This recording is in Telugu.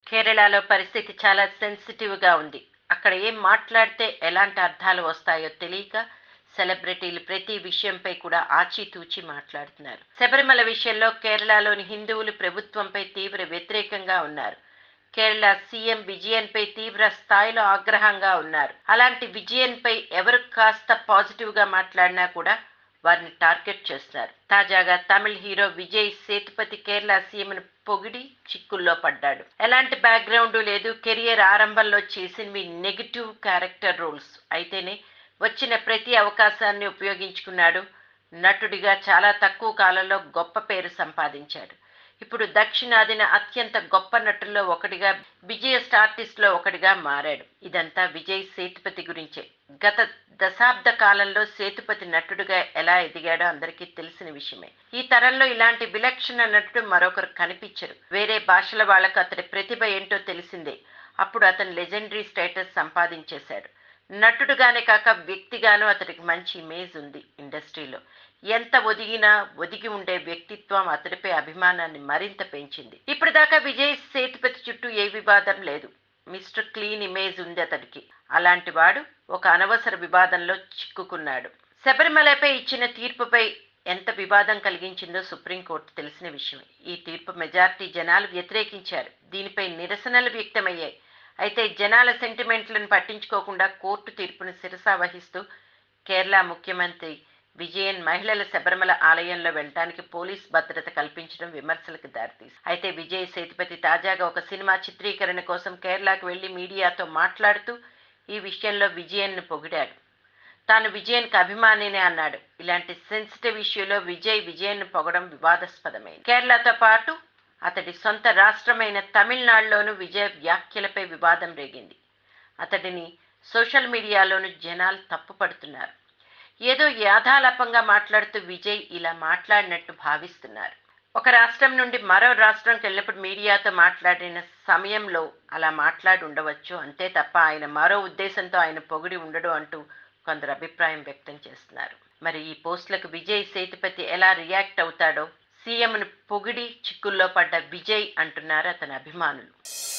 కేరళలో పరిస్థితి చాలా సెన్సిటివ్గా ఉంది అక్కడ ఏం మాట్లాడితే ఎలాంటి అర్థాలు వస్తాయో తెలియక సెలబ్రిటీలు ప్రతి విషయంపై కూడా ఆచితూచి మాట్లాడుతున్నారు శబరిమల విషయంలో కేరళలోని హిందువులు ప్రభుత్వంపై తీవ్ర వ్యతిరేకంగా ఉన్నారు కేరళ సీఎం విజయన్పై తీవ్ర స్థాయిలో ఆగ్రహంగా ఉన్నారు అలాంటి విజయన్పై ఎవరు కాస్త పాజిటివ్గా మాట్లాడినా కూడా వారిని టార్గెట్ చేస్తున్నారు తాజాగా తమిళ్ హీరో విజయ్ సేతుపతి కేరళ సీఎంను పొగిడి చిక్కుల్లో పడ్డాడు ఎలాంటి బ్యాక్గ్రౌండ్ లేదు కెరియర్ ఆరంభంలో చేసినవి నెగిటివ్ క్యారెక్టర్ రోల్స్ అయితేనే వచ్చిన ప్రతి అవకాశాన్ని ఉపయోగించుకున్నాడు నటుడిగా చాలా తక్కువ కాలంలో గొప్ప పేరు సంపాదించాడు ఇప్పుడు దక్షిణాదిన అత్యంత గొప్ప నటుల్లో ఒకటిగా బిజెస్ట్ ఆర్టిస్ట్లో ఒకటిగా మారాడు ఇదంతా విజయ్ సేతుపతి గురించే గత దశాబ్ద కాలంలో సేతుపతి నటుడుగా ఎలా ఎదిగాడో అందరికీ తెలిసిన విషయమే ఈ తరంలో ఇలాంటి విలక్షణ నటుడు మరొకరు కనిపించరు వేరే భాషల వాళ్లకు అతడి ప్రతిభ ఏంటో తెలిసిందే అప్పుడు అతను లెజెండరీ స్టేటస్ సంపాదించేశాడు నటుడుగానే కాక వ్యక్తిగాను అతడికి మంచి ఇమేజ్ ఉంది ఇండస్ట్రీలో ఎంత ఒదిగినా ఒదిగి ఉండే వ్యక్తిత్వం అతడిపై అభిమానాన్ని మరింత పెంచింది ఇప్పటిదాకా విజయ్ సేతుపతి చుట్టూ ఏ వివాదం లేదు మిస్టర్ క్లీన్ ఇమేజ్ ఉంది అతడికి అలాంటి వాడు ఒక అనవసర వివాదంలో చిక్కుకున్నాడు శబరిమలపై ఇచ్చిన తీర్పుపై ఎంత వివాదం కలిగించిందో సుప్రీంకోర్టు తెలిసిన విషయమే ఈ తీర్పు మెజార్టీ జనాలు వ్యతిరేకించారు దీనిపై నిరసనలు వ్యక్తమయ్యాయి అయితే జనాల సెంటిమెంట్లను పట్టించుకోకుండా కోర్టు తీర్పును శిరసా వహిస్తూ కేరళ ముఖ్యమంత్రి విజయన్ మహిళల శబరిమల ఆలయంలో వెళ్ళడానికి పోలీస్ భద్రత కల్పించడం విమర్శలకు దారితీసి అయితే విజయ్ సేతుపతి తాజాగా ఒక సినిమా చిత్రీకరణ కోసం కేరళకు వెళ్లి మీడియాతో మాట్లాడుతూ ఈ విషయంలో విజయన్ను పొగిడాడు తాను విజయన్కి అభిమానినే అన్నాడు ఇలాంటి సెన్సిటివ్ ఇష్యూలో విజయ్ విజయన్ను పొగడం వివాదాస్పదమైంది కేరళతో పాటు అతడి సొంత రాష్ట్రమైన తమిళనాడులోనూ విజయ్ వ్యాఖ్యలపై వివాదం రేగింది అతడిని సోషల్ మీడియాలోనూ జనాలు తప్పుపడుతున్నారు ఏదో యాథాలపంగా మాట్లాడుతూ విజయ్ ఇలా మాట్లాడినట్టు భావిస్తున్నారు ఒక రాష్ట్రం నుండి మరో రాష్ట్రంకి వెళ్ళినప్పుడు మీడియాతో మాట్లాడిన సమయంలో అలా మాట్లాడి ఉండవచ్చు అంతే తప్ప ఆయన మరో ఉద్దేశంతో ఆయన పొగిడి ఉండడు అంటూ కొందరు అభిప్రాయం వ్యక్తం చేస్తున్నారు మరి ఈ పోస్టులకు విజయ్ సేతుపతి ఎలా రియాక్ట్ అవుతాడో సీఎంను పొగిడి చిక్కుల్లో పడ్డ విజయ్ అంటున్నారు అతని అభిమానులు